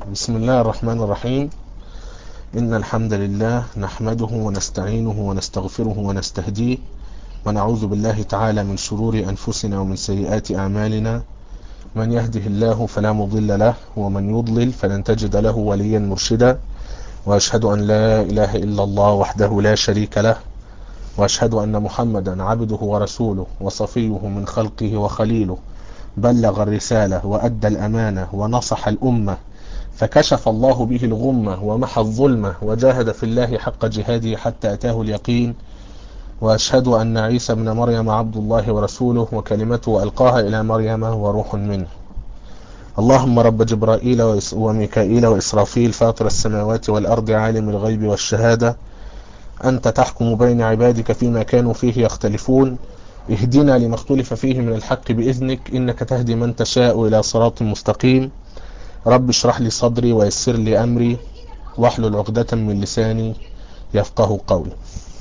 بسم الله الرحمن الرحيم إن الحمد لله نحمده ونستعينه ونستغفره ونستهديه ونعوذ بالله تعالى من شرور أنفسنا ومن سيئات أعمالنا من يهده الله فلا مضل له ومن يضلل فلن تجد له وليا مرشدا وأشهد أن لا إله إلا الله وحده لا شريك له وأشهد أن محمدا عبده ورسوله وصفيه من خلقه وخليله بلغ الرسالة وأدى الأمانة ونصح الأمة فكشف الله به الغمة ومحى الظلمة وجاهد في الله حق جهاده حتى أتاه اليقين وأشهد أن عيسى بن مريم عبد الله ورسوله وكلمته ألقاها إلى مريم وروح منه اللهم رب جبرائيل وميكائيل وإسرافيل فاطر السماوات والأرض عالم الغيب والشهادة أنت تحكم بين عبادك فيما كانوا فيه يختلفون اهدنا لما اختلف فيه من الحق بإذنك إنك تهدي من تشاء إلى صراط مستقيم رب اشرح لي صدري ويسر لي أمري واحلل عقدة من لساني يفقه قولي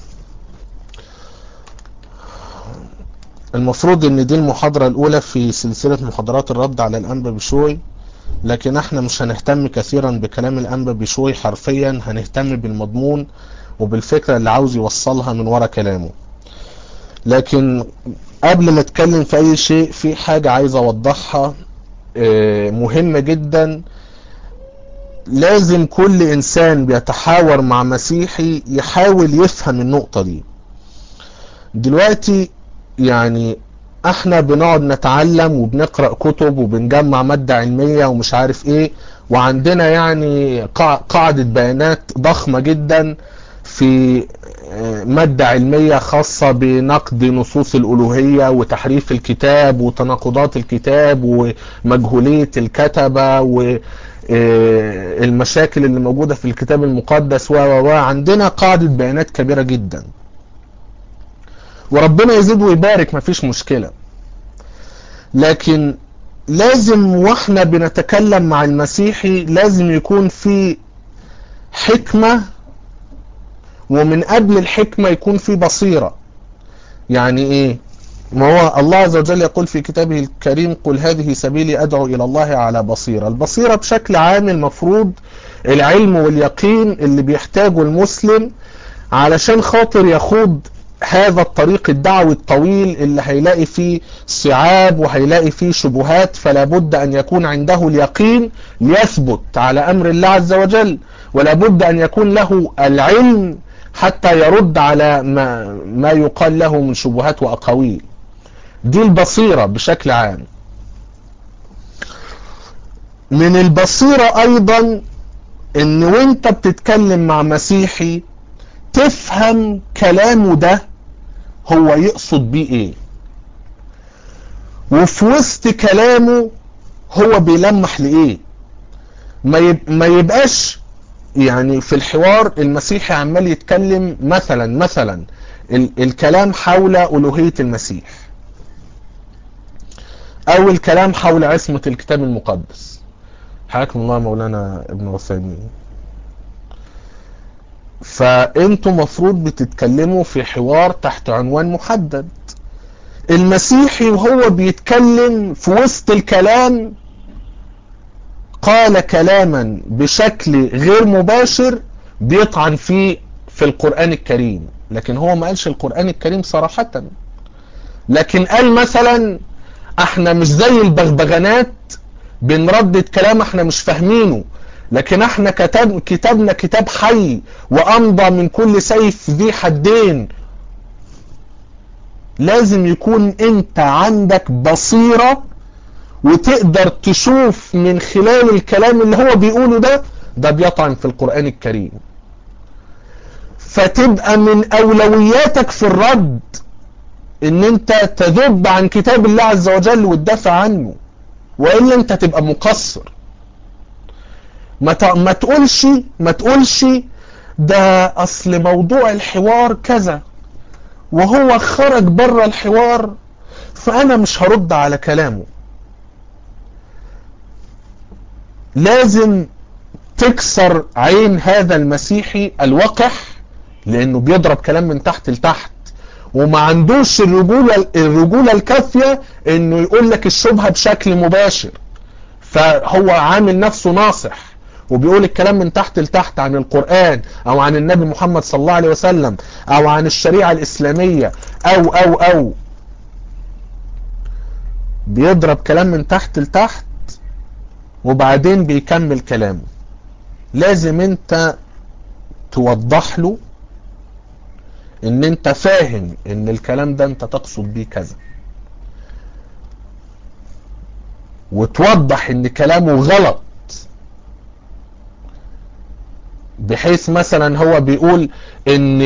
المفروض ان دي المحاضرة الاولى في سلسلة محاضرات الرد على الانبا بشوي لكن احنا مش هنهتم كثيرا بكلام الانبا بشوي حرفيا هنهتم بالمضمون وبالفكرة اللي عاوز يوصلها من ورا كلامه لكن قبل ما اتكلم في اي شيء في حاجة عايز اوضحها مهمة جدا لازم كل انسان بيتحاور مع مسيحي يحاول يفهم النقطة دي دلوقتي يعني احنا بنقعد نتعلم وبنقرأ كتب وبنجمع مادة علمية ومش عارف ايه وعندنا يعني قاعدة بيانات ضخمة جدا في مادة علمية خاصة بنقد نصوص الألوهية وتحريف الكتاب وتناقضات الكتاب ومجهولية الكتبة والمشاكل اللي موجودة في الكتاب المقدس و عندنا قاعدة بيانات كبيرة جدا وربنا يزيد ويبارك مفيش مشكلة لكن لازم واحنا بنتكلم مع المسيحي لازم يكون في حكمة ومن قبل الحكمة يكون في بصيرة يعني ايه ما هو الله عز وجل يقول في كتابه الكريم قل هذه سبيلي أدعو إلى الله على بصيرة البصيرة بشكل عام المفروض العلم واليقين اللي بيحتاجه المسلم علشان خاطر يخوض هذا الطريق الدعوي الطويل اللي هيلاقي فيه صعاب وهيلاقي فيه شبهات فلا بد أن يكون عنده اليقين ليثبت على أمر الله عز وجل ولا بد أن يكون له العلم حتى يرد على ما, ما يقال له من شبهات وأقاويل دي البصيرة بشكل عام من البصيرة أيضا ان وانت بتتكلم مع مسيحي تفهم كلامه ده هو يقصد بيه ايه وفي وسط كلامه هو بيلمح لايه ما, يب... ما يبقاش يعني في الحوار المسيحي عمال يتكلم مثلا مثلا ال... الكلام حول ألوهية المسيح او الكلام حول عصمة الكتاب المقدس حياكم الله مولانا ابن عثيمين فانتوا مفروض بتتكلموا في حوار تحت عنوان محدد المسيحي وهو بيتكلم في وسط الكلام قال كلاما بشكل غير مباشر بيطعن فيه في القرآن الكريم لكن هو ما قالش القرآن الكريم صراحة لكن قال مثلا احنا مش زي البغبغانات بنردد كلام احنا مش فاهمينه لكن احنا كتب كتابنا كتاب حي وامضى من كل سيف ذي حدين لازم يكون انت عندك بصيرة وتقدر تشوف من خلال الكلام اللي هو بيقوله ده ده بيطعن في القرآن الكريم فتبقى من اولوياتك في الرد ان انت تذب عن كتاب الله عز وجل وتدافع عنه وإلا انت تبقى مقصر ما ما تقولش ما تقولش ده اصل موضوع الحوار كذا وهو خرج بره الحوار فانا مش هرد على كلامه لازم تكسر عين هذا المسيحي الوقح لانه بيضرب كلام من تحت لتحت وما عندوش الرجولة الرجولة الكافية انه يقول لك الشبهة بشكل مباشر فهو عامل نفسه ناصح وبيقول الكلام من تحت لتحت عن القرآن او عن النبي محمد صلى الله عليه وسلم او عن الشريعة الاسلامية او او او بيضرب كلام من تحت لتحت وبعدين بيكمل كلامه لازم انت توضح له ان انت فاهم ان الكلام ده انت تقصد بيه كذا وتوضح ان كلامه غلط بحيث مثلا هو بيقول ان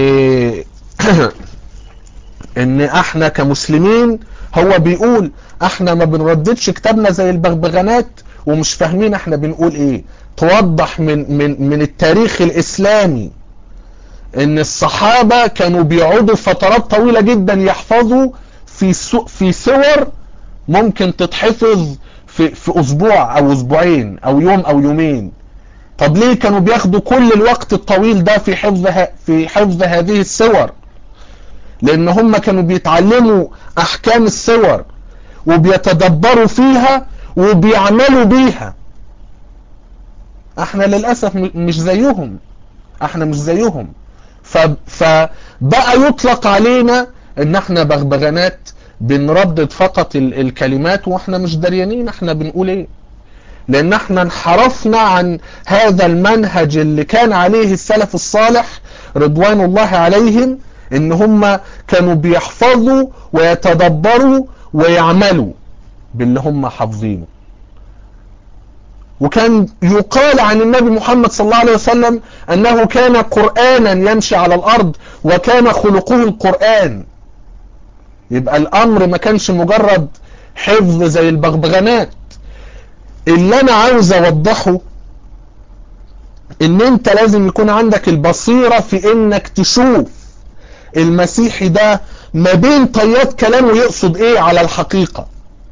ان احنا كمسلمين هو بيقول احنا ما بنرددش كتابنا زي البغبغانات ومش فاهمين احنا بنقول ايه توضح من من من التاريخ الاسلامي ان الصحابة كانوا بيقعدوا فترات طويلة جدا يحفظوا في في سور ممكن تتحفظ في في اسبوع او اسبوعين او يوم او يومين طب ليه كانوا بياخدوا كل الوقت الطويل ده في حفظ في حفظ هذه السور لان هم كانوا بيتعلموا احكام السور وبيتدبروا فيها وبيعملوا بيها احنا للاسف مش زيهم احنا مش زيهم فبقى يطلق علينا ان احنا بغبغانات بنردد فقط الكلمات واحنا مش دريانين احنا بنقول ايه لان احنا انحرفنا عن هذا المنهج اللي كان عليه السلف الصالح رضوان الله عليهم ان هم كانوا بيحفظوا ويتدبروا ويعملوا باللي هم حافظينه وكان يقال عن النبي محمد صلى الله عليه وسلم انه كان قرآنا يمشي على الارض وكان خلقه القرآن يبقى الامر ما كانش مجرد حفظ زي البغبغانات اللي انا عاوز اوضحه ان انت لازم يكون عندك البصيرة في انك تشوف المسيحي ده ما بين طيات كلامه يقصد ايه على الحقيقة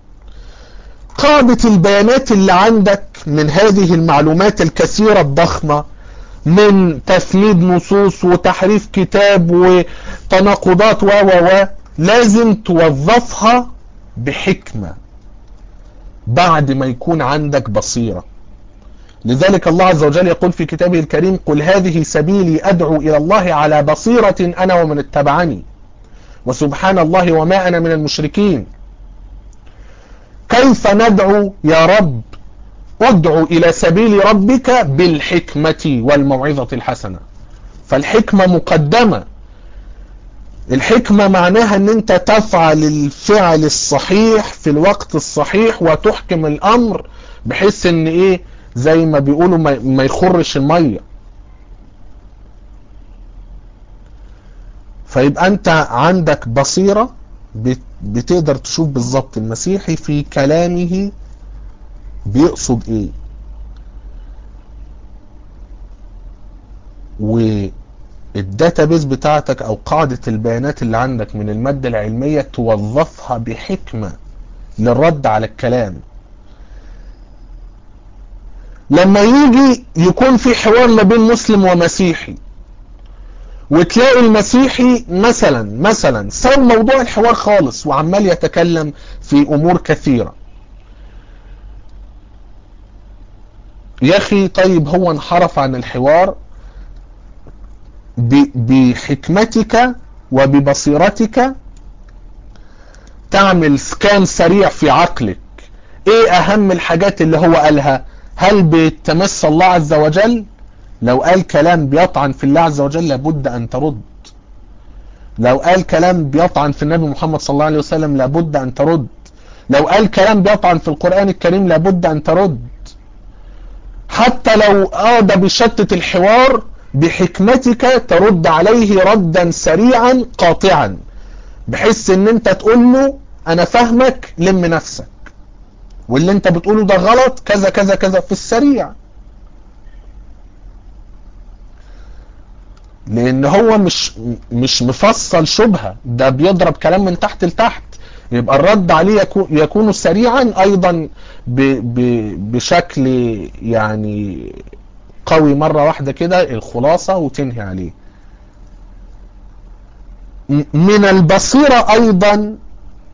قاعدة البيانات اللي عندك من هذه المعلومات الكثيرة الضخمة من تفنيد نصوص وتحريف كتاب وتناقضات و و و لازم توظفها بحكمة بعد ما يكون عندك بصيرة لذلك الله عز وجل يقول في كتابه الكريم قل هذه سبيلي أدعو إلى الله على بصيرة أنا ومن اتبعني وسبحان الله وما أنا من المشركين كيف ندعو يا رب ادعو إلى سبيل ربك بالحكمة والموعظة الحسنة فالحكمة مقدمة الحكمة معناها ان انت تفعل الفعل الصحيح في الوقت الصحيح وتحكم الامر بحيث ان ايه زي ما بيقولوا ما يخرش المية فيبقى انت عندك بصيرة بتقدر تشوف بالظبط المسيحي في كلامه بيقصد ايه والداتابيز بتاعتك او قاعدة البيانات اللي عندك من المادة العلمية توظفها بحكمة للرد على الكلام لما يجي يكون في حوار ما بين مسلم ومسيحي وتلاقي المسيحي مثلا مثلا ساب موضوع الحوار خالص وعمال يتكلم في امور كثيرة يا اخي طيب هو انحرف عن الحوار بحكمتك وببصيرتك تعمل سكان سريع في عقلك ايه اهم الحاجات اللي هو قالها هل بتمس الله عز وجل لو قال كلام بيطعن في الله عز وجل لابد ان ترد لو قال كلام بيطعن في النبي محمد صلى الله عليه وسلم لابد ان ترد لو قال كلام بيطعن في القرآن الكريم لابد ان ترد حتى لو اه بيشتت الحوار بحكمتك ترد عليه ردا سريعا قاطعا بحيث ان انت تقول له انا فاهمك لم نفسك واللي انت بتقوله ده غلط كذا كذا كذا في السريع لان هو مش مش مفصل شبهة ده بيضرب كلام من تحت لتحت يبقى الرد عليه يكون, يكون سريعا ايضا ب ب بشكل يعني قوي مرة واحدة كده الخلاصة وتنهي عليه من البصيرة ايضا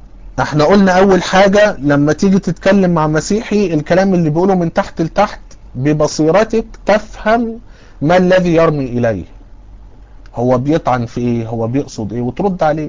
احنا قلنا اول حاجة لما تيجي تتكلم مع مسيحي الكلام اللي بيقوله من تحت لتحت ببصيرتك تفهم ما الذي يرمي اليه هو بيطعن في ايه هو بيقصد ايه وترد عليه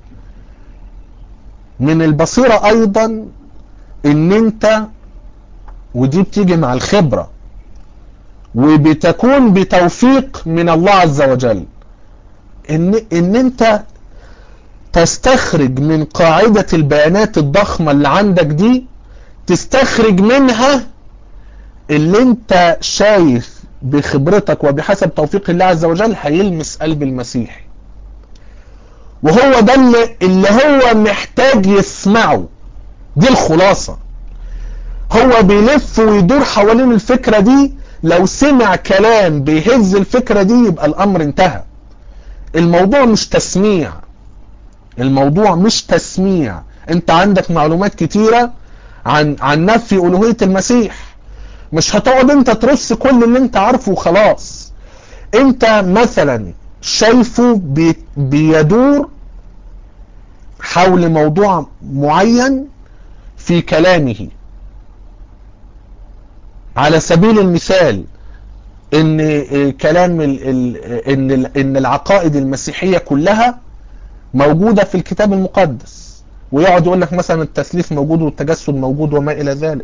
من البصيرة ايضا ان انت ودي بتيجي مع الخبرة وبتكون بتوفيق من الله عز وجل ان, إن انت تستخرج من قاعدة البيانات الضخمة اللي عندك دي تستخرج منها اللي انت شايف بخبرتك وبحسب توفيق الله عز وجل هيلمس قلب المسيحي وهو ده اللي, اللي هو محتاج يسمعه دي الخلاصة هو بيلف ويدور حوالين الفكرة دي لو سمع كلام بيهز الفكرة دي يبقى الامر انتهى الموضوع مش تسميع الموضوع مش تسميع انت عندك معلومات كتيرة عن عن نفي الوهية المسيح مش هتقعد انت ترص كل اللي انت عارفه وخلاص انت مثلا شايفه بي بيدور حول موضوع معين في كلامه على سبيل المثال ان كلام ال ال ان ال ان العقائد المسيحية كلها موجودة في الكتاب المقدس ويقعد يقول لك مثلا التثليث موجود والتجسد موجود وما الى ذلك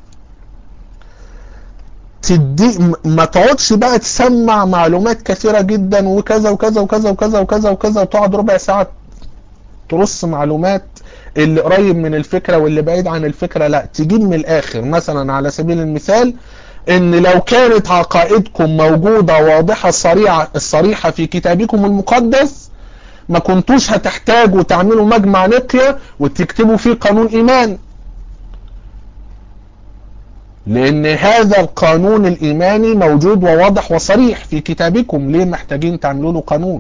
تدي ما تقعدش بقى تسمع معلومات كثيرة جدا وكذا وكذا وكذا وكذا وكذا وكذا وتقعد ربع ساعة ترص معلومات اللي قريب من الفكرة واللي بعيد عن الفكرة لا تجيب من الاخر مثلا على سبيل المثال ان لو كانت عقائدكم موجودة واضحة صريحة الصريحة في كتابكم المقدس ما كنتوش هتحتاجوا تعملوا مجمع نقية وتكتبوا فيه قانون ايمان لان هذا القانون الايماني موجود وواضح وصريح في كتابكم ليه محتاجين تعملوا له قانون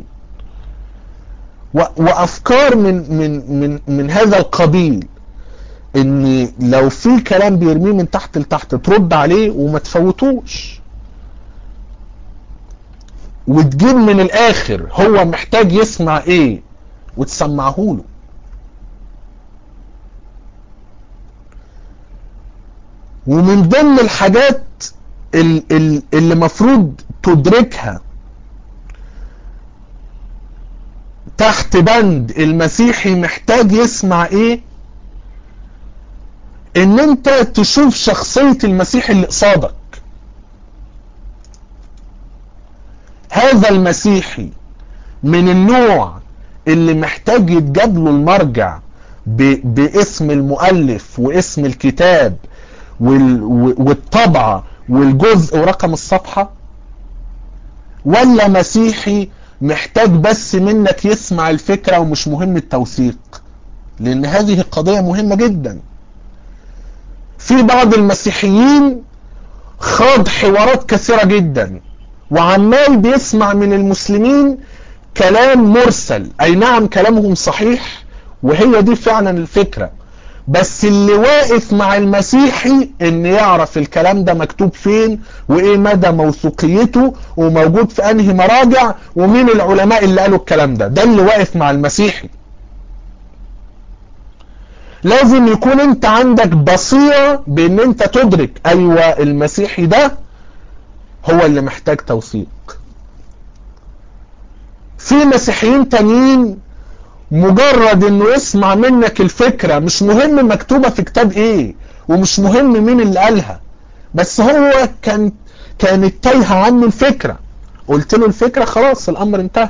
وافكار من من من من هذا القبيل ان لو في كلام بيرميه من تحت لتحت ترد عليه وما تفوتوش وتجيب من الاخر هو محتاج يسمع ايه وتسمعه له ومن ضمن الحاجات اللي مفروض تدركها تحت بند المسيحي محتاج يسمع ايه ان انت تشوف شخصية المسيح اللي قصادك هذا المسيحي من النوع اللي محتاج يتجاب له المرجع باسم المؤلف واسم الكتاب والطبعة والجزء ورقم الصفحة ولا مسيحي محتاج بس منك يسمع الفكرة ومش مهم التوثيق لان هذه قضية مهمة جدا في بعض المسيحيين خاض حوارات كثيرة جدا وعمال بيسمع من المسلمين كلام مرسل اي نعم كلامهم صحيح وهي دي فعلا الفكرة بس اللي واقف مع المسيحي ان يعرف الكلام ده مكتوب فين وايه مدى موثوقيته وموجود في انهي مراجع ومين العلماء اللي قالوا الكلام ده ده اللي واقف مع المسيحي لازم يكون انت عندك بصيرة بان انت تدرك ايوه المسيحي ده هو اللي محتاج توثيق في مسيحيين تانيين مجرد انه يسمع منك الفكرة مش مهم مكتوبة في كتاب ايه ومش مهم مين اللي قالها بس هو كان كانت تايهة عنه الفكرة قلت له الفكرة خلاص الامر انتهى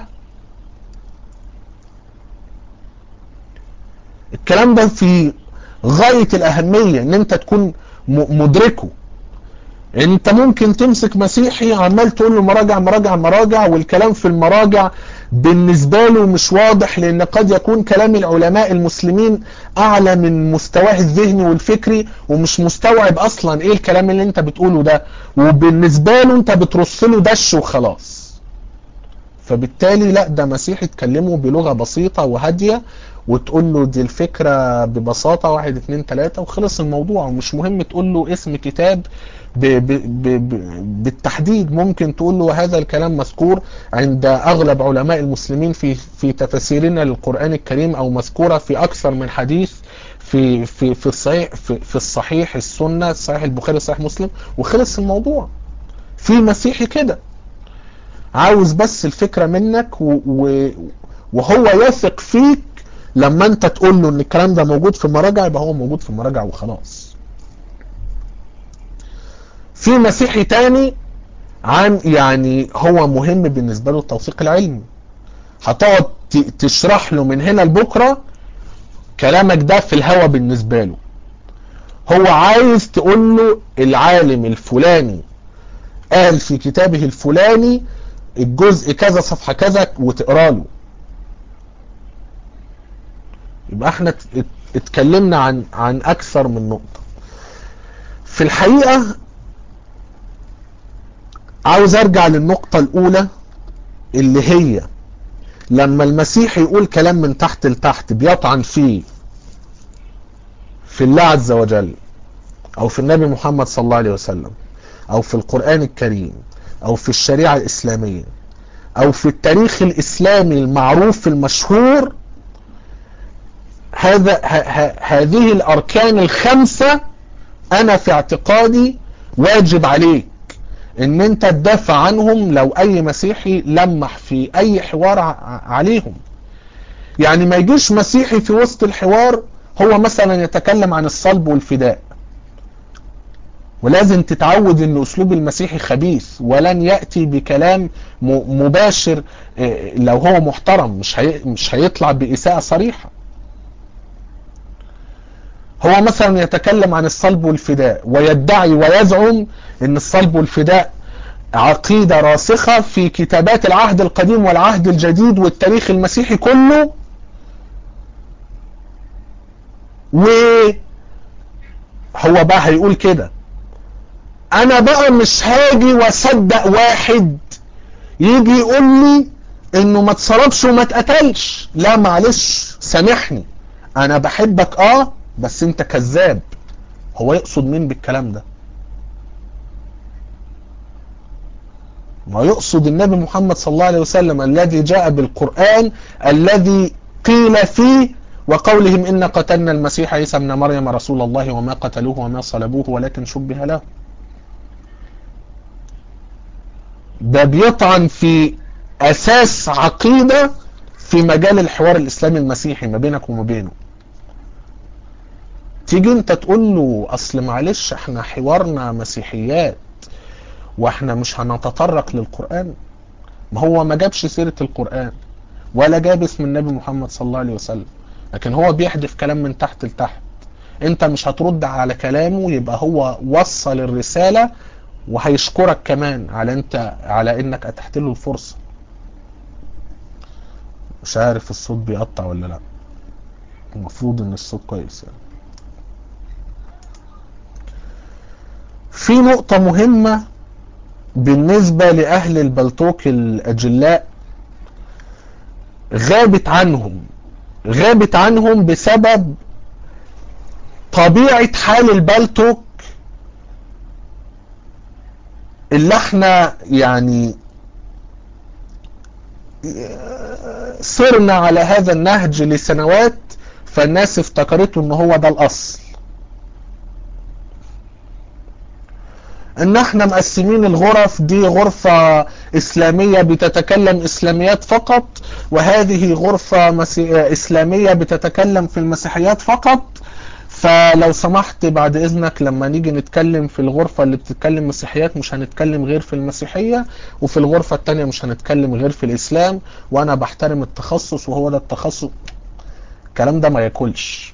الكلام ده في غاية الاهمية ان انت تكون مدركه انت ممكن تمسك مسيحي عمال تقول له مراجع مراجع مراجع والكلام في المراجع بالنسبة له مش واضح لان قد يكون كلام العلماء المسلمين اعلى من مستواه الذهني والفكري ومش مستوعب اصلا ايه الكلام اللي انت بتقوله ده وبالنسبة له انت بترص له دش وخلاص فبالتالي لا ده مسيحي تكلمه بلغة بسيطة وهادية وتقول له دي الفكرة ببساطة واحد اتنين تلاتة وخلص الموضوع ومش مهم تقول له اسم كتاب ب ب ب بالتحديد ممكن تقول له هذا الكلام مذكور عند اغلب علماء المسلمين في في تفاسيرنا للقرآن الكريم او مذكورة في اكثر من حديث في في في الصحيح في, في الصحيح السنه صحيح البخاري صحيح مسلم وخلص الموضوع في مسيحي كده عاوز بس الفكره منك و و وهو يثق فيك لما انت تقول له ان الكلام ده موجود في مراجع يبقى هو موجود في مراجع وخلاص في مسيحي تاني عن يعني هو مهم بالنسبه له التوثيق العلمي هتقعد تشرح له من هنا لبكره كلامك ده في الهوا بالنسبه له هو عايز تقول له العالم الفلاني قال في كتابه الفلاني الجزء كذا صفحه كذا وتقرا له يبقى احنا اتكلمنا عن عن اكثر من نقطه في الحقيقه عاوز ارجع للنقطه الاولى اللي هي لما المسيح يقول كلام من تحت لتحت بيطعن فيه في الله عز وجل او في النبي محمد صلى الله عليه وسلم او في القرآن الكريم او في الشريعة الاسلامية او في التاريخ الاسلامي المعروف المشهور هذا هذه الاركان الخمسة انا في اعتقادي واجب عليك ان انت تدافع عنهم لو اي مسيحي لمح في اي حوار عليهم يعني ما يجيش مسيحي في وسط الحوار هو مثلا يتكلم عن الصلب والفداء ولازم تتعود ان اسلوب المسيحي خبيث ولن ياتي بكلام مباشر لو هو محترم مش هي مش هيطلع باساءه صريحه هو مثلا يتكلم عن الصلب والفداء ويدعي ويزعم ان الصلب والفداء عقيدة راسخة في كتابات العهد القديم والعهد الجديد والتاريخ المسيحي كله و هو بقى هيقول كده انا بقى مش هاجي واصدق واحد يجي يقول لي انه ما اتصلبش وما اتقتلش لا معلش سامحني انا بحبك اه بس انت كذاب هو يقصد مين بالكلام ده ما يقصد النبي محمد صلى الله عليه وسلم الذي جاء بالقرآن الذي قيل فيه وقولهم إن قتلنا المسيح عيسى ابن مريم رسول الله وما قتلوه وما صلبوه ولكن شبه له ده بيطعن في أساس عقيدة في مجال الحوار الإسلامي المسيحي ما بينك وما بينه تيجي انت تقول له اصل معلش احنا حوارنا مسيحيات واحنا مش هنتطرق للقرآن ما هو ما جابش سيرة القرآن ولا جاب اسم النبي محمد صلى الله عليه وسلم لكن هو بيحدف كلام من تحت لتحت انت مش هترد على كلامه يبقى هو وصل الرسالة وهيشكرك كمان على انت على انك اتحت له الفرصة مش عارف الصوت بيقطع ولا لا المفروض ان الصوت كويس يعني في نقطة مهمة بالنسبة لأهل البلتوك الأجلاء غابت عنهم غابت عنهم بسبب طبيعة حال البلتوك اللي احنا يعني صرنا على هذا النهج لسنوات فالناس افتكرته ان هو ده الاصل ان احنا مقسمين الغرف دي غرفة اسلامية بتتكلم اسلاميات فقط وهذه غرفة مسي... اسلامية بتتكلم في المسيحيات فقط فلو سمحت بعد اذنك لما نيجي نتكلم في الغرفة اللي بتتكلم مسيحيات مش هنتكلم غير في المسيحية وفي الغرفة التانية مش هنتكلم غير في الاسلام وانا بحترم التخصص وهو ده التخصص الكلام ده ما ياكلش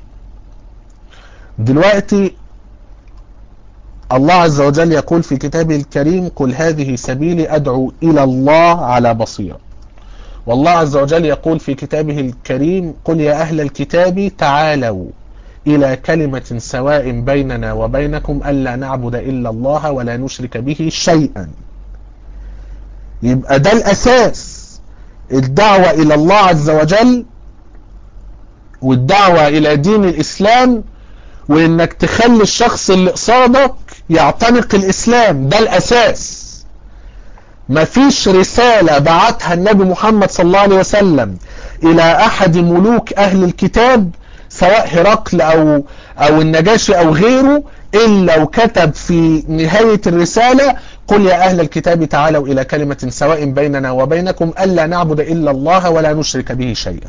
دلوقتي الله عز وجل يقول في كتابه الكريم قل هذه سبيلي أدعو إلى الله على بصيرة والله عز وجل يقول في كتابه الكريم قل يا أهل الكتاب تعالوا إلى كلمة سواء بيننا وبينكم ألا نعبد إلا الله ولا نشرك به شيئا يبقى ده الأساس الدعوة إلى الله عز وجل والدعوة إلى دين الإسلام وإنك تخلي الشخص اللي قصادك يعتنق الإسلام ده الأساس مفيش رسالة بعتها النبي محمد صلى الله عليه وسلم إلى أحد ملوك أهل الكتاب سواء هرقل او او النجاشي او غيره الا وكتب في نهاية الرسالة قل يا اهل الكتاب تعالوا الى كلمة سواء بيننا وبينكم الا نعبد الا الله ولا نشرك به شيئا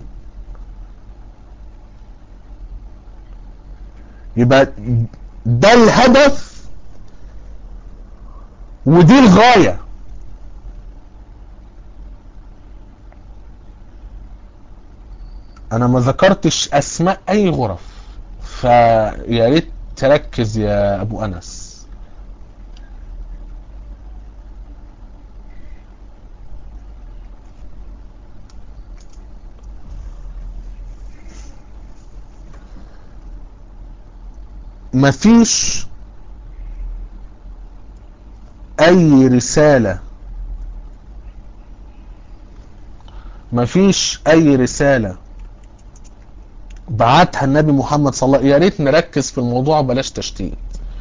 يبقى ده الهدف ودي الغاية انا ما ذكرتش اسماء اي غرف فيا ريت تركز يا ابو انس مفيش اي رسالة مفيش اي رسالة بعتها النبي محمد صلى الله عليه وسلم يا ريت نركز في الموضوع بلاش تشتيت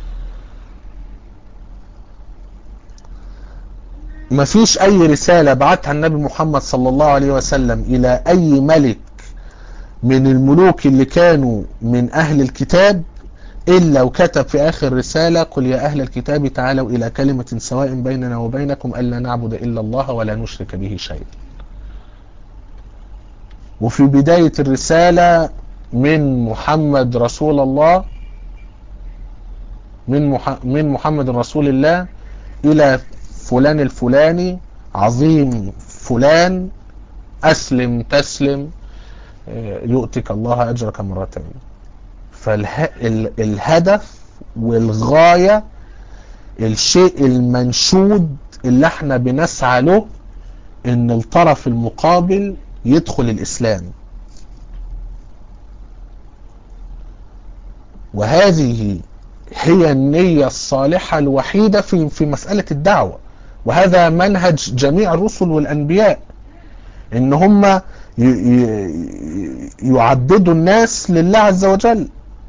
مفيش اي رسالة بعتها النبي محمد صلى الله عليه وسلم الى اي ملك من الملوك اللي كانوا من اهل الكتاب إلا وكتب في آخر رسالة قل يا أهل الكتاب تعالوا إلى كلمة سواء بيننا وبينكم ألا نعبد إلا الله ولا نشرك به شيئا وفي بداية الرسالة من محمد رسول الله من مح... من محمد رسول الله إلى فلان الفلاني عظيم فلان أسلم تسلم يؤتك الله أجرك مرتين فالهدف والغاية الشيء المنشود اللي احنا بنسعى له ان الطرف المقابل يدخل الاسلام وهذه هي النية الصالحة الوحيدة في في مسألة الدعوة وهذا منهج جميع الرسل والأنبياء إن هم يعبدوا الناس لله عز وجل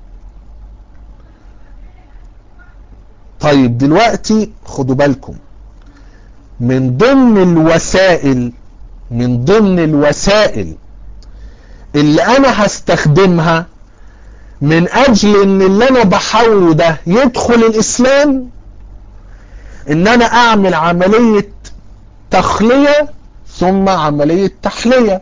طيب دلوقتي خدوا بالكم من ضمن الوسائل من ضمن الوسائل اللي انا هستخدمها من اجل ان اللي انا بحاوله ده يدخل الاسلام ان انا اعمل عملية تخلية ثم عملية تحلية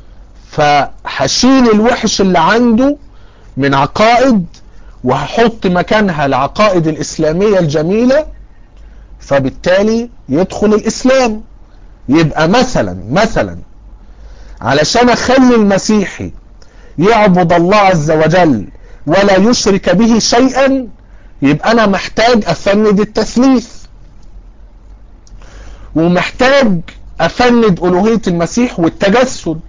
فهشيل الوحش اللي عنده من عقائد وهحط مكانها العقائد الإسلامية الجميلة فبالتالي يدخل الإسلام يبقى مثلا مثلا علشان أخلي المسيحي يعبد الله عز وجل ولا يشرك به شيئا يبقى أنا محتاج أفند التثليث ومحتاج أفند ألوهية المسيح والتجسد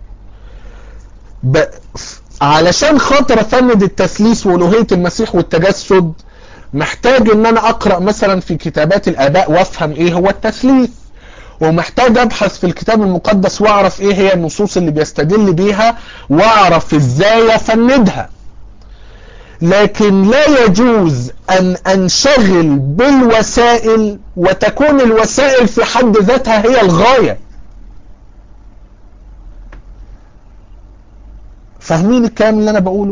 ب... علشان خاطر افند التثليث والوهية المسيح والتجسد محتاج ان انا اقرأ مثلا في كتابات الاباء وافهم ايه هو التثليث ومحتاج ابحث في الكتاب المقدس واعرف ايه هي النصوص اللي بيستدل بيها واعرف ازاي افندها لكن لا يجوز ان انشغل بالوسائل وتكون الوسائل في حد ذاتها هي الغايه فاهمين الكلام اللي انا بقوله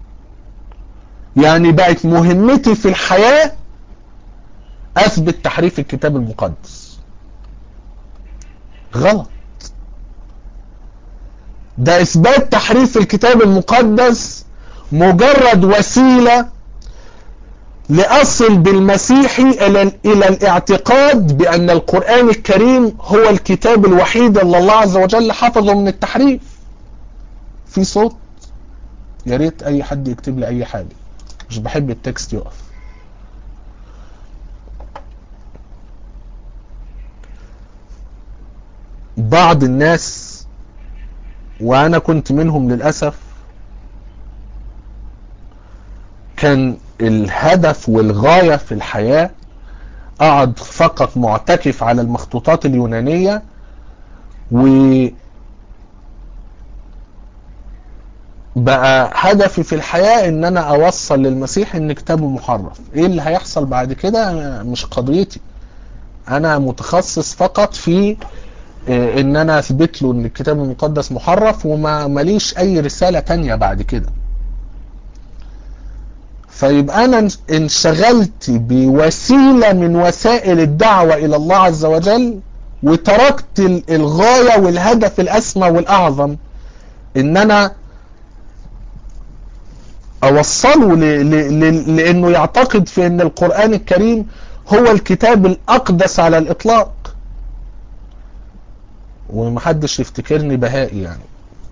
يعني بقت مهمتي في الحياة اثبت تحريف الكتاب المقدس غلط ده اثبات تحريف الكتاب المقدس مجرد وسيلة لأصل بالمسيحي إلى, إلى الاعتقاد بأن القرآن الكريم هو الكتاب الوحيد اللي الله عز وجل حفظه من التحريف في صوت يا ريت اي حد يكتب لي اي حاجه مش بحب التكست يقف بعض الناس وانا كنت منهم للاسف كان الهدف والغايه في الحياه اقعد فقط معتكف على المخطوطات اليونانيه و بقى هدفي في الحياة ان انا اوصل للمسيح ان كتابه محرف ايه اللي هيحصل بعد كده مش قضيتي انا متخصص فقط في ان انا اثبت له ان الكتاب المقدس محرف وما ماليش اي رسالة تانية بعد كده فيبقى انا انشغلت بوسيلة من وسائل الدعوة الى الله عز وجل وتركت الغاية والهدف الاسمى والاعظم ان انا اوصله ل... ل... لانه يعتقد في ان القرآن الكريم هو الكتاب الاقدس على الاطلاق ومحدش يفتكرني بهائي يعني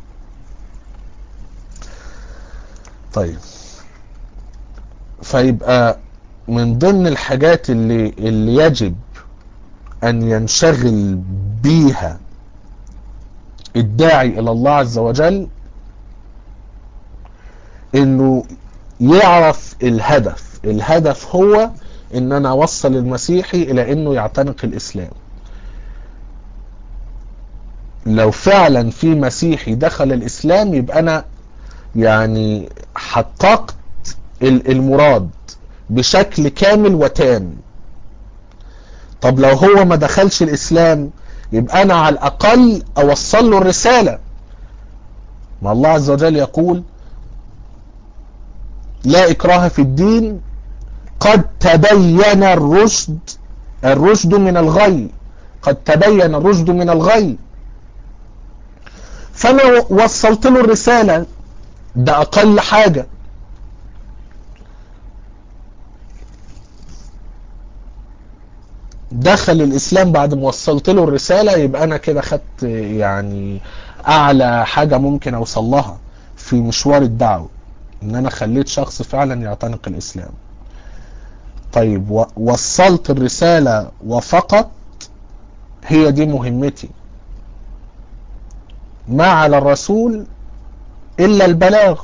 طيب فيبقى من ضمن الحاجات اللي, اللي يجب ان ينشغل بيها الداعي الى الله عز وجل انه يعرف الهدف الهدف هو ان انا اوصل المسيحي الى انه يعتنق الاسلام لو فعلا في مسيحي دخل الاسلام يبقى انا يعني حققت المراد بشكل كامل وتام طب لو هو ما دخلش الاسلام يبقى انا على الاقل اوصل له الرسالة ما الله عز وجل يقول لا اكراه في الدين قد تبين الرشد الرشد من الغي قد تبين الرشد من الغي فانا وصلت له الرسالة ده اقل حاجة دخل الاسلام بعد ما وصلت له الرسالة يبقى انا كده خدت يعني اعلى حاجة ممكن اوصل لها في مشوار الدعوة ان انا خليت شخص فعلا يعتنق الاسلام طيب وصلت الرسالة وفقط هي دي مهمتي ما على الرسول الا البلاغ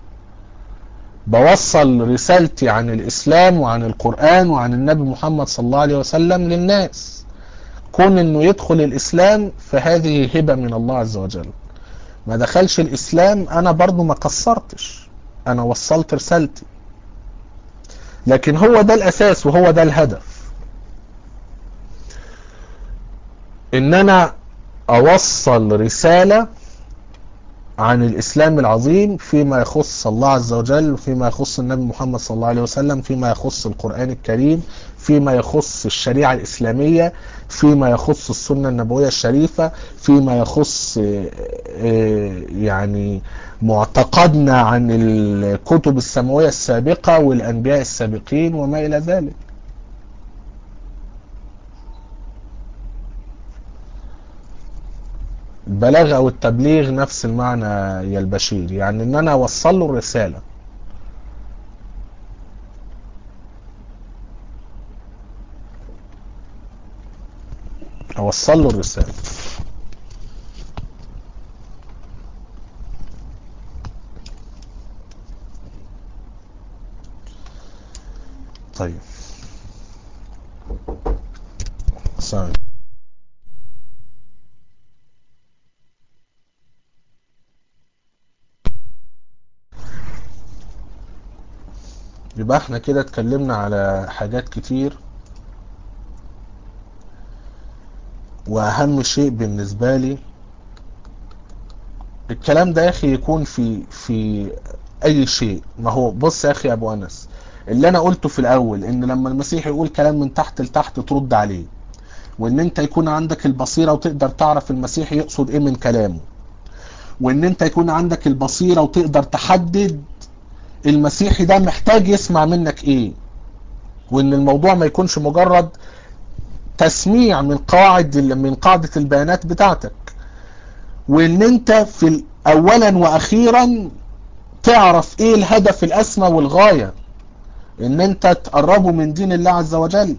بوصل رسالتي عن الاسلام وعن القرآن وعن النبي محمد صلى الله عليه وسلم للناس كون انه يدخل الاسلام فهذه هبة من الله عز وجل ما دخلش الاسلام انا برضو ما قصرتش انا وصلت رسالتي لكن هو ده الاساس وهو ده الهدف ان انا اوصل رسالة عن الاسلام العظيم فيما يخص الله عز وجل وفيما يخص النبي محمد صلى الله عليه وسلم فيما يخص القرآن الكريم فيما يخص الشريعة الاسلامية فيما يخص السنة النبوية الشريفة فيما يخص يعني معتقدنا عن الكتب السماوية السابقة والانبياء السابقين وما الى ذلك البلاغ او التبليغ نفس المعنى يا البشير يعني ان انا اوصل له الرسالة اوصل له الرسالة طيب سامي يبقى احنا كده اتكلمنا على حاجات كتير واهم شيء بالنسبة لي الكلام ده يا اخي يكون في في اي شيء ما هو بص يا اخي يا ابو انس اللي انا قلته في الاول ان لما المسيح يقول كلام من تحت لتحت ترد عليه وان انت يكون عندك البصيرة وتقدر تعرف المسيح يقصد ايه من كلامه وان انت يكون عندك البصيرة وتقدر تحدد المسيحي ده محتاج يسمع منك ايه وان الموضوع ما يكونش مجرد تسميع من قواعد من قاعدة البيانات بتاعتك وان انت في اولا واخيرا تعرف ايه الهدف الاسمى والغاية ان انت تقربه من دين الله عز وجل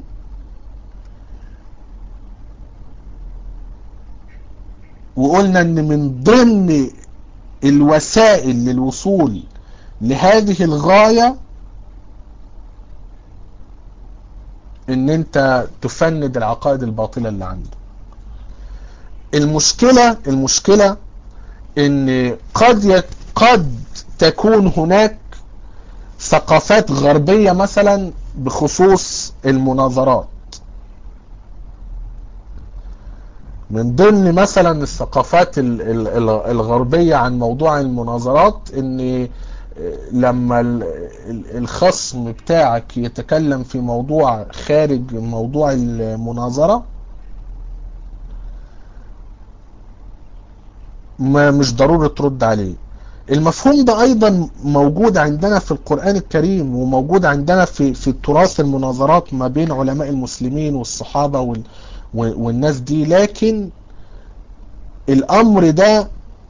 وقلنا ان من ضمن الوسائل للوصول لهذه الغاية ان انت تفند العقائد الباطلة اللي عنده المشكلة المشكلة ان قد يك قد تكون هناك ثقافات غربية مثلا بخصوص المناظرات من ضمن مثلا الثقافات الغربية عن موضوع المناظرات ان لما الخصم بتاعك يتكلم في موضوع خارج موضوع المناظرة ما مش ضروري ترد عليه المفهوم ده ايضا موجود عندنا في القرآن الكريم وموجود عندنا في في التراث المناظرات ما بين علماء المسلمين والصحابة وال والناس دي لكن الامر ده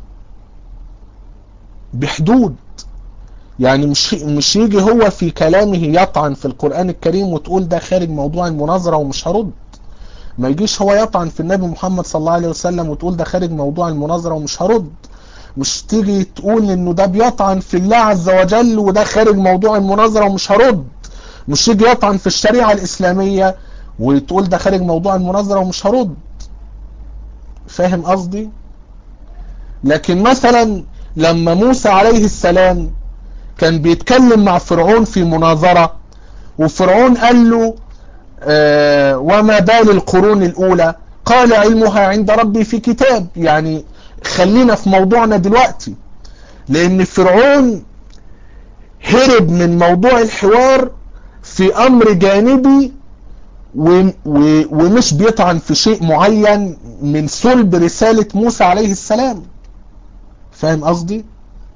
بحدود يعني مش مش يجي هو في كلامه يطعن في القرآن الكريم وتقول ده خارج موضوع المناظرة ومش هرد ما يجيش هو يطعن في النبي محمد صلى الله عليه وسلم وتقول ده خارج موضوع المناظرة ومش هرد مش تيجي تقول انه ده بيطعن في الله عز وجل وده خارج موضوع المناظرة ومش هرد مش يجي يطعن في الشريعة الاسلامية وتقول ده خارج موضوع المناظرة ومش هرد فاهم قصدي لكن مثلا لما موسى عليه السلام كان بيتكلم مع فرعون في مناظرة وفرعون قال له آه وما بال القرون الأولى قال علمها عند ربي في كتاب يعني خلينا في موضوعنا دلوقتي لأن فرعون هرب من موضوع الحوار في أمر جانبي و و ومش بيطعن في شيء معين من صلب رسالة موسى عليه السلام فاهم قصدي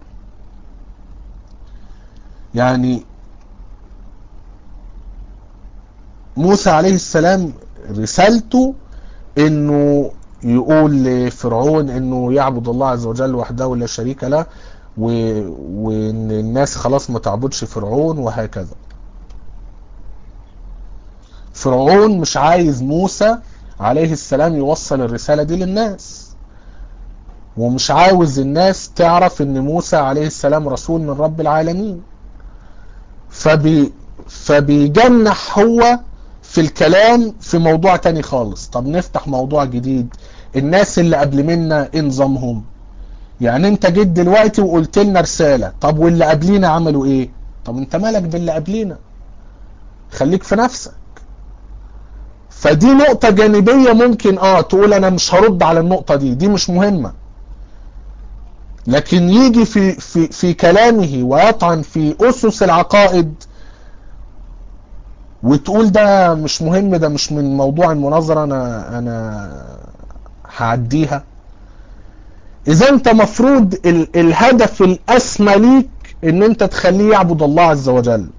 يعني موسى عليه السلام رسالته انه يقول لفرعون انه يعبد الله عز وجل وحده لا شريك له و... وان الناس خلاص ما تعبدش فرعون وهكذا فرعون مش عايز موسى عليه السلام يوصل الرسالة دي للناس ومش عاوز الناس تعرف ان موسى عليه السلام رسول من رب العالمين فبي فبيجنح هو في الكلام في موضوع تاني خالص طب نفتح موضوع جديد الناس اللي قبل منا ايه نظامهم يعني انت جيت دلوقتي وقلت لنا رسالة طب واللي قبلينا عملوا ايه طب انت مالك باللي قبلينا خليك في نفسك فدي نقطة جانبية ممكن اه تقول انا مش هرد على النقطة دي دي مش مهمة لكن يجي في في في كلامه ويطعن في اسس العقائد وتقول ده مش مهم ده مش من موضوع المناظرة انا انا هعديها اذا انت مفروض ال الهدف الاسمى ليك ان انت تخليه يعبد الله عز وجل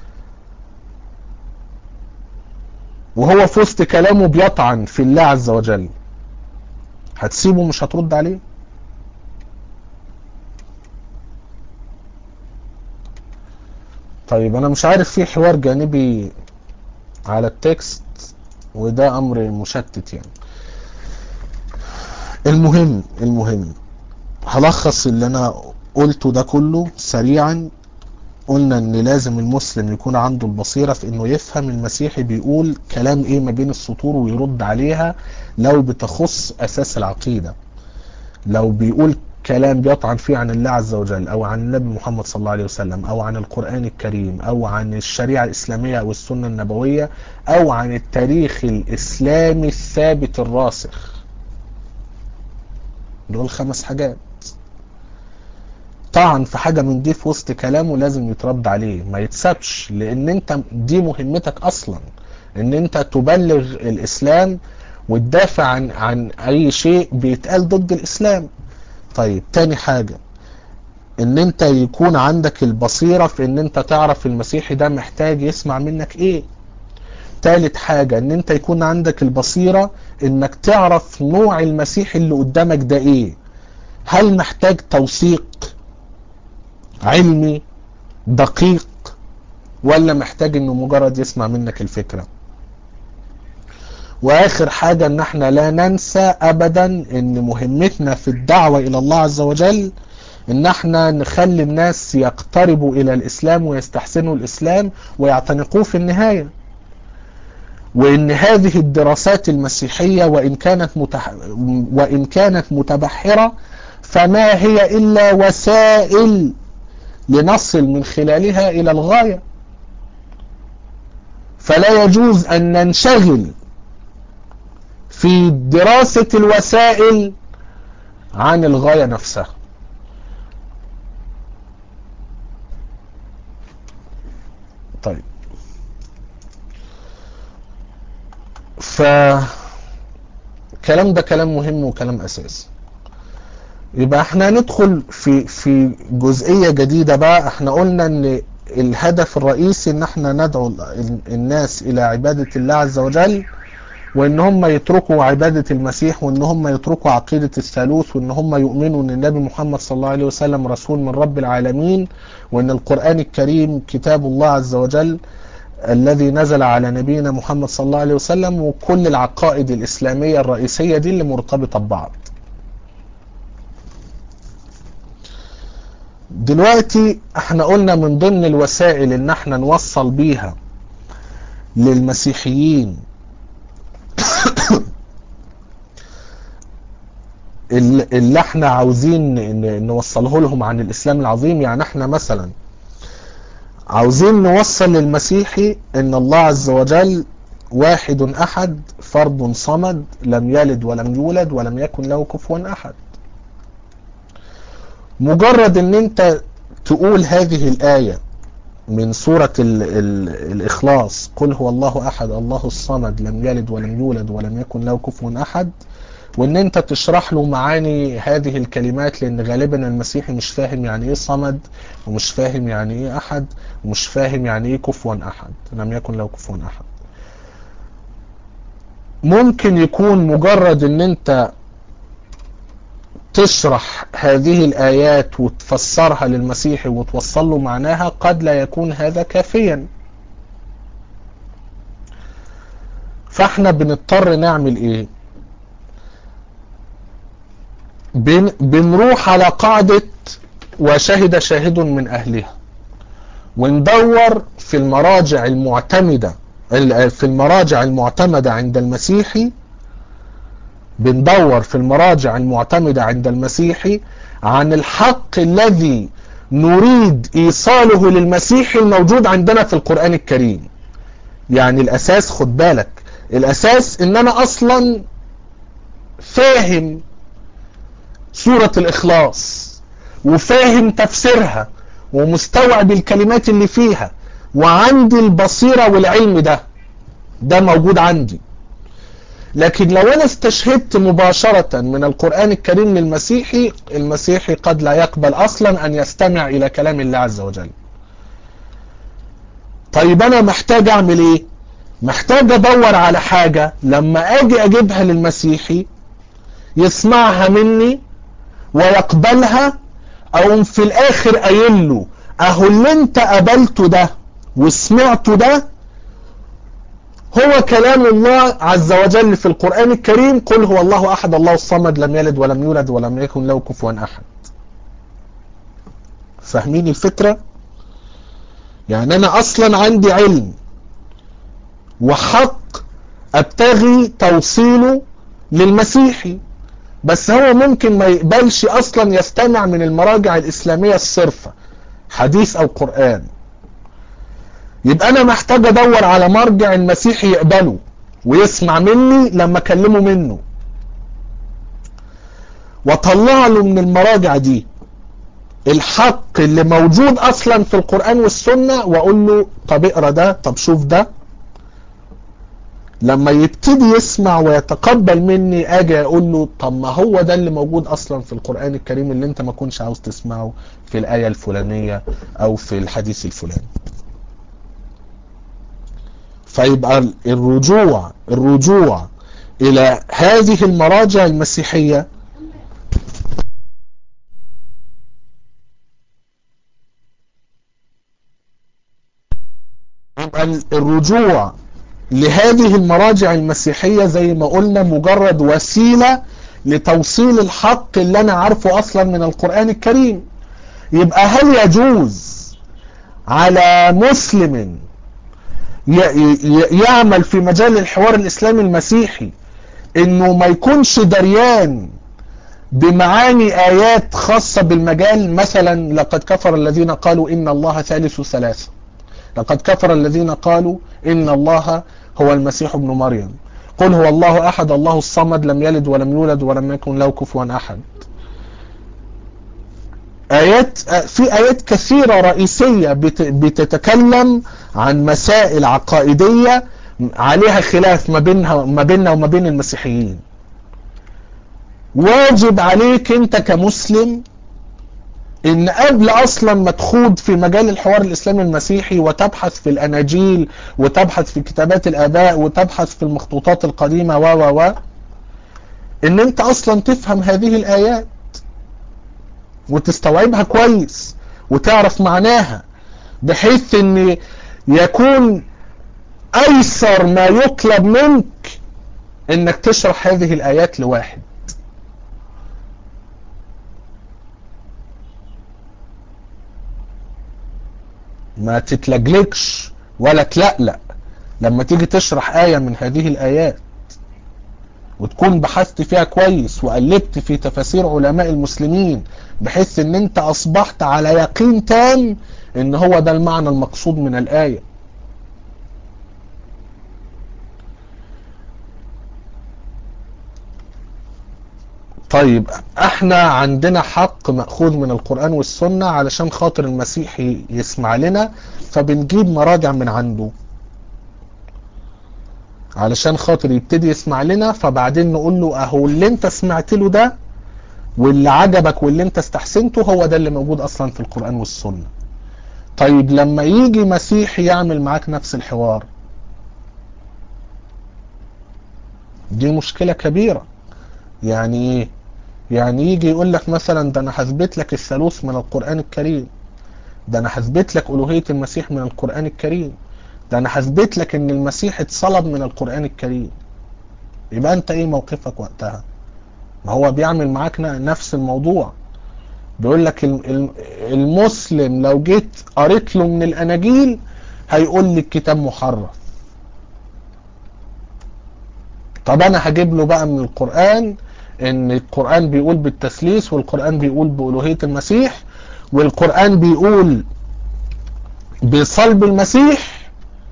وهو في وسط كلامه بيطعن في الله عز وجل هتسيبه مش هترد عليه طيب انا مش عارف في حوار جانبي على التكست وده امر مشتت يعني المهم المهم هلخص اللي انا قلته ده كله سريعا قلنا ان لازم المسلم يكون عنده البصيرة في انه يفهم المسيحي بيقول كلام ايه ما بين السطور ويرد عليها لو بتخص اساس العقيدة لو بيقول كلام بيطعن فيه عن الله عز وجل او عن النبي محمد صلى الله عليه وسلم او عن القرآن الكريم او عن الشريعة الاسلامية او السنة النبوية او عن التاريخ الاسلامي الثابت الراسخ دول خمس حاجات طعن في حاجة من دي في وسط كلامه لازم يترد عليه ما يتسابش لان انت دي مهمتك اصلا ان انت تبلغ الاسلام وتدافع عن عن اي شيء بيتقال ضد الاسلام طيب تاني حاجة ان انت يكون عندك البصيرة في ان انت تعرف المسيحي ده محتاج يسمع منك ايه تالت حاجة ان انت يكون عندك البصيرة انك تعرف نوع المسيح اللي قدامك ده ايه هل محتاج توثيق علمي دقيق ولا محتاج انه مجرد يسمع منك الفكرة واخر حاجة ان احنا لا ننسى ابدا ان مهمتنا في الدعوة الى الله عز وجل ان احنا نخلي الناس يقتربوا الى الاسلام ويستحسنوا الاسلام ويعتنقوه في النهاية وان هذه الدراسات المسيحية وان كانت متح... وان كانت متبحرة فما هي الا وسائل لنصل من خلالها الى الغاية فلا يجوز ان ننشغل في دراسة الوسائل عن الغاية نفسها طيب ف الكلام ده كلام مهم وكلام اساسي يبقى احنا ندخل في في جزئيه جديده بقى احنا قلنا ان الهدف الرئيسي ان احنا ندعو الناس الى عباده الله عز وجل وان هم يتركوا عباده المسيح وان هم يتركوا عقيده الثالوث وان هم يؤمنوا ان النبي محمد صلى الله عليه وسلم رسول من رب العالمين وان القران الكريم كتاب الله عز وجل الذي نزل على نبينا محمد صلى الله عليه وسلم وكل العقائد الإسلامية الرئيسية دي اللي مرتبطة ببعض دلوقتي احنا قلنا من ضمن الوسائل ان احنا نوصل بيها للمسيحيين اللي احنا عاوزين نوصله لهم عن الاسلام العظيم يعني احنا مثلا عاوزين نوصل للمسيحي ان الله عز وجل واحد احد فرد صمد لم يلد ولم يولد ولم يكن له كفوا احد مجرد ان انت تقول هذه الايه من سورة ال ال الإخلاص قل هو الله أحد الله الصمد لم يلد ولم يولد ولم يكن له كفوا أحد وان انت تشرح له معاني هذه الكلمات لان غالبا المسيحي مش فاهم يعني ايه صمد ومش فاهم يعني ايه احد ومش فاهم يعني ايه كفوا احد لم يكن له كفوا احد ممكن يكون مجرد ان انت تشرح هذه الايات وتفسرها للمسيحي وتوصل له معناها قد لا يكون هذا كافيا فاحنا بنضطر نعمل ايه بن بنروح على قاعدة وشهد شاهد من أهلها وندور في المراجع المعتمدة في المراجع المعتمدة عند المسيحي بندور في المراجع المعتمدة عند المسيحي عن الحق الذي نريد إيصاله للمسيحي الموجود عندنا في القرآن الكريم يعني الأساس خد بالك الأساس إن أنا أصلا فاهم سورة الإخلاص وفاهم تفسيرها ومستوعب الكلمات اللي فيها وعندي البصيرة والعلم ده ده موجود عندي لكن لو أنا استشهدت مباشرة من القرآن الكريم للمسيحي المسيحي قد لا يقبل أصلا أن يستمع إلى كلام الله عز وجل طيب أنا محتاج أعمل إيه محتاج أدور على حاجة لما أجي أجيبها للمسيحي يسمعها مني ويقبلها او في الاخر قايل له اهو اللي انت قبلته ده وسمعته ده هو كلام الله عز وجل في القرآن الكريم قل هو الله احد الله الصمد لم يلد ولم يولد ولم يكن له كفوا احد فاهمين الفكرة يعني انا اصلا عندي علم وحق ابتغي توصيله للمسيحي بس هو ممكن ما يقبلش اصلا يستمع من المراجع الاسلامية الصرفة حديث او قرآن يبقى انا محتاج ادور على مرجع المسيحي يقبله ويسمع مني لما اكلمه منه واطلع له من المراجع دي الحق اللي موجود اصلا في القرآن والسنة واقول له طب اقرا ده طب شوف ده لما يبتدي يسمع ويتقبل مني اجي اقول له طب ما هو ده اللي موجود اصلا في القرآن الكريم اللي انت ما كنتش عاوز تسمعه في الآية الفلانية او في الحديث الفلاني فيبقى الرجوع الرجوع الى هذه المراجع المسيحية يبقى الرجوع لهذه المراجع المسيحية زي ما قلنا مجرد وسيلة لتوصيل الحق اللي انا عارفه اصلا من القرآن الكريم يبقى هل يجوز على مسلم يعمل في مجال الحوار الاسلامي المسيحي انه ما يكونش دريان بمعاني ايات خاصة بالمجال مثلا لقد كفر الذين قالوا ان الله ثالث ثلاثة لقد كفر الذين قالوا ان الله هو المسيح ابن مريم قل هو الله احد الله الصمد لم يلد ولم يولد ولم يكن له كفوا احد آيات في آيات كثيرة رئيسية بتتكلم عن مسائل عقائدية عليها خلاف ما بينها ما بيننا وما بين المسيحيين واجب عليك انت كمسلم ان قبل اصلا ما تخوض في مجال الحوار الاسلامي المسيحي وتبحث في الاناجيل وتبحث في كتابات الاباء وتبحث في المخطوطات القديمة و و و ان انت اصلا تفهم هذه الايات وتستوعبها كويس وتعرف معناها بحيث ان يكون ايسر ما يطلب منك انك تشرح هذه الايات لواحد ما تتلجلجش ولا تلقلق لما تيجي تشرح آية من هذه الآيات وتكون بحثت فيها كويس وقلبت في تفاسير علماء المسلمين بحيث ان انت اصبحت على يقين تام ان هو ده المعنى المقصود من الآية طيب احنا عندنا حق مأخوذ من القرآن والسنة علشان خاطر المسيحي يسمع لنا فبنجيب مراجع من عنده علشان خاطر يبتدي يسمع لنا فبعدين نقول له اهو اللي انت سمعت له ده واللي عجبك واللي انت استحسنته هو ده اللي موجود اصلا في القرآن والسنة طيب لما يجي مسيحي يعمل معاك نفس الحوار دي مشكلة كبيرة يعني ايه يعني يجي يقول لك مثلا ده انا هثبت لك الثالوث من القرآن الكريم ده انا هثبت لك الوهية المسيح من القرآن الكريم ده انا هثبت لك ان المسيح اتصلب من القرآن الكريم يبقى انت ايه موقفك وقتها ما هو بيعمل معاك نفس الموضوع بيقول لك المسلم لو جيت قريت له من الاناجيل هيقول لي الكتاب محرف طب انا هجيب له بقى من القرآن ان القرآن بيقول بالتثليث والقرآن بيقول بألوهية المسيح والقرآن بيقول بصلب المسيح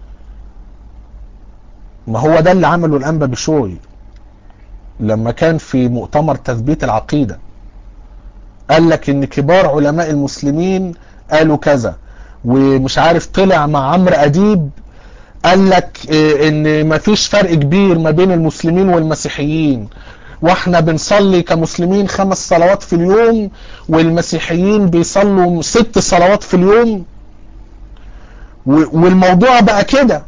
ما هو ده اللي عمله الأنبا بشوي لما كان في مؤتمر تثبيت العقيدة قال لك ان كبار علماء المسلمين قالوا كذا ومش عارف طلع مع عمرو اديب قال لك ان مفيش فرق كبير ما بين المسلمين والمسيحيين واحنا بنصلي كمسلمين خمس صلوات في اليوم والمسيحيين بيصلوا ست صلوات في اليوم والموضوع بقى كده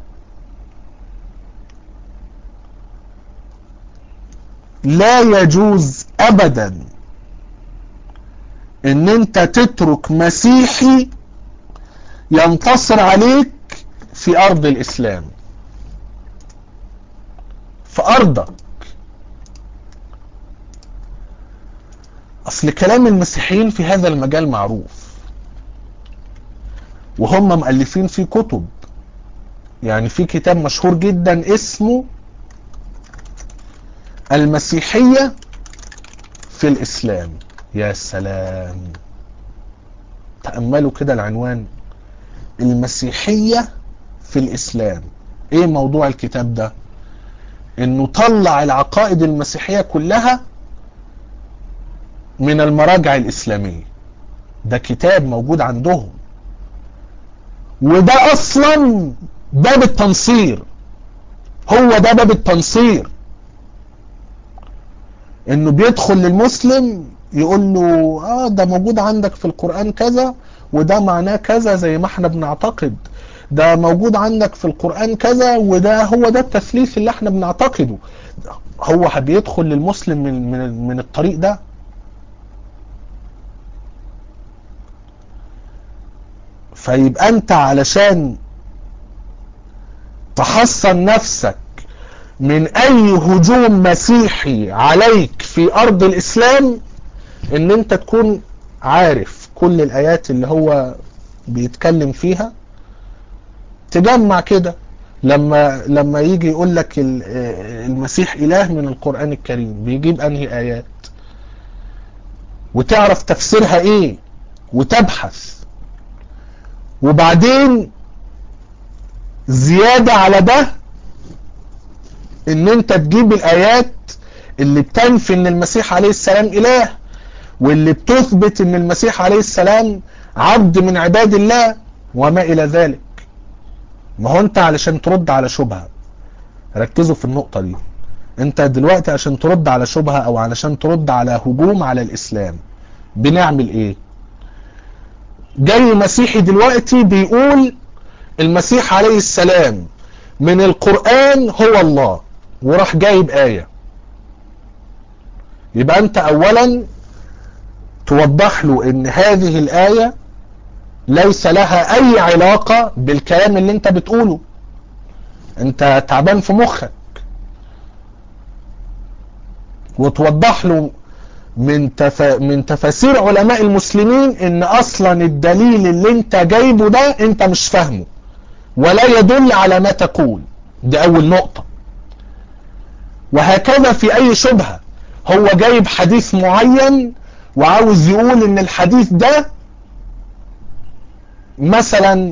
لا يجوز ابدا ان انت تترك مسيحي ينتصر عليك في ارض الاسلام في ارضك اصل كلام المسيحيين في هذا المجال معروف وهم مؤلفين فيه كتب يعني في كتاب مشهور جدا اسمه المسيحية في الاسلام يا سلام تأملوا كده العنوان المسيحية في الاسلام ايه موضوع الكتاب ده انه طلع العقائد المسيحية كلها من المراجع الاسلامية ده كتاب موجود عندهم وده اصلا باب التنصير هو ده باب التنصير انه بيدخل للمسلم يقول له اه ده موجود عندك في القرآن كذا وده معناه كذا زي ما احنا بنعتقد ده موجود عندك في القرآن كذا وده هو ده التثليث اللي احنا بنعتقده هو بيدخل للمسلم من, من, من الطريق ده فيبقى انت علشان تحصن نفسك من اي هجوم مسيحي عليك في ارض الاسلام ان انت تكون عارف كل الايات اللي هو بيتكلم فيها تجمع كده لما لما يجي يقول لك المسيح اله من القرآن الكريم بيجيب انهي ايات وتعرف تفسيرها ايه وتبحث وبعدين زيادة على ده ان انت تجيب الايات اللي بتنفي ان المسيح عليه السلام اله واللي بتثبت ان المسيح عليه السلام عبد من عباد الله وما الى ذلك ما هو انت علشان ترد على شبهة ركزوا في النقطة دي انت دلوقتي عشان ترد على شبهة او علشان ترد على هجوم على الاسلام بنعمل ايه جاي مسيحي دلوقتي بيقول المسيح عليه السلام من القرآن هو الله وراح جايب آية يبقى انت اولا توضح له ان هذه الآية ليس لها اي علاقة بالكلام اللي انت بتقوله انت تعبان في مخك وتوضح له من تف... من تفاسير علماء المسلمين ان اصلا الدليل اللي انت جايبه ده انت مش فاهمه ولا يدل على ما تقول دي اول نقطة وهكذا في اي شبهة هو جايب حديث معين وعاوز يقول ان الحديث ده مثلا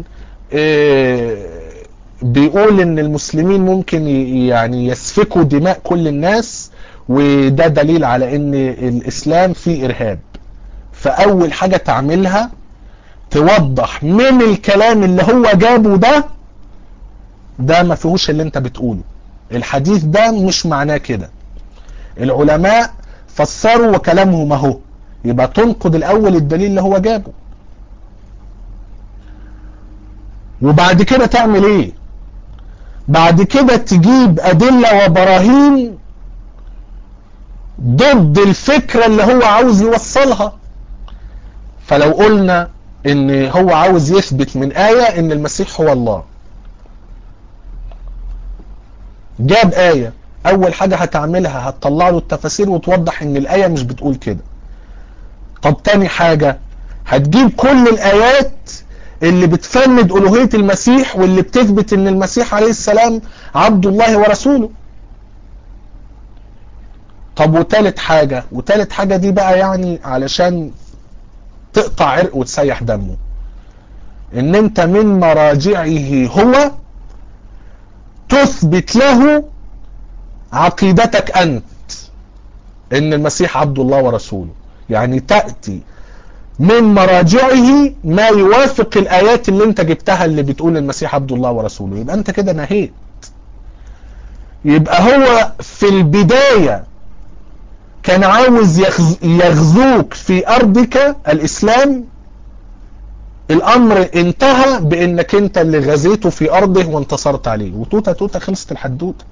بيقول ان المسلمين ممكن يعني يسفكوا دماء كل الناس وده دليل على ان الاسلام فيه ارهاب فاول حاجة تعملها توضح من الكلام اللي هو جابه ده ده ما فيهوش اللي انت بتقوله الحديث ده مش معناه كده العلماء فسروا وكلامهم اهو يبقى تنقض الاول الدليل اللي هو جابه وبعد كده تعمل ايه بعد كده تجيب ادلة وبراهين ضد الفكرة اللي هو عاوز يوصلها فلو قلنا ان هو عاوز يثبت من آية ان المسيح هو الله جاب آية اول حاجة هتعملها هتطلع له التفاسير وتوضح ان الآية مش بتقول كده طب تاني حاجة هتجيب كل الآيات اللي بتفند ألوهية المسيح واللي بتثبت ان المسيح عليه السلام عبد الله ورسوله طب وتالت حاجة وتالت حاجة دي بقى يعني علشان تقطع عرق وتسيح دمه ان انت من مراجعه هو تثبت له عقيدتك انت ان المسيح عبد الله ورسوله يعني تأتي من مراجعه ما يوافق الايات اللي انت جبتها اللي بتقول المسيح عبد الله ورسوله يبقى انت كده نهيت يبقى هو في البداية كان عاوز يغزوك في ارضك الاسلام الامر انتهى بانك انت اللي غزيته في ارضه وانتصرت عليه وتوتا توتا خلصت الحدوته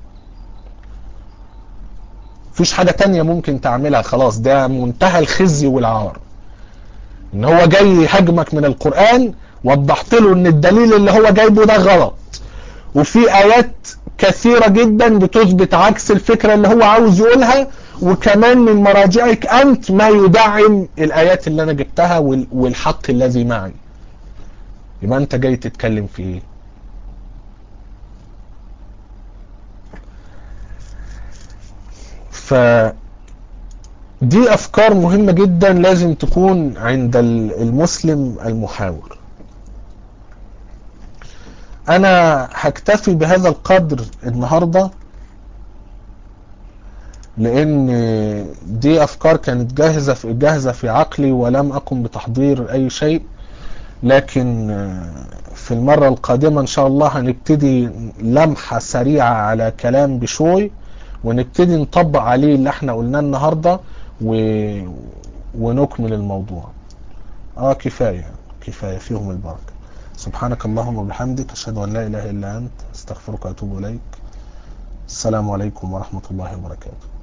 مفيش حاجة تانية ممكن تعملها خلاص ده منتهى الخزي والعار ان هو جاي يهاجمك من القرآن وضحت له ان الدليل اللي هو جايبه ده غلط وفي ايات كثيرة جدا بتثبت عكس الفكرة اللي هو عاوز يقولها وكمان من مراجعك انت ما يدعم الايات اللي انا جبتها والحق الذي معي يبقى انت جاي تتكلم في ايه ف دي افكار مهمة جدا لازم تكون عند المسلم المحاور انا هكتفي بهذا القدر النهاردة لان دي افكار كانت جاهزة في جاهزة في عقلي ولم اقم بتحضير اي شيء لكن في المرة القادمة ان شاء الله هنبتدي لمحة سريعة على كلام بشوي ونبتدي نطبق عليه اللي احنا قلناه النهاردة و... ونكمل الموضوع اه كفاية كفاية فيهم البركة سبحانك اللهم وبحمدك اشهد ان لا اله الا انت استغفرك واتوب اليك السلام عليكم ورحمة الله وبركاته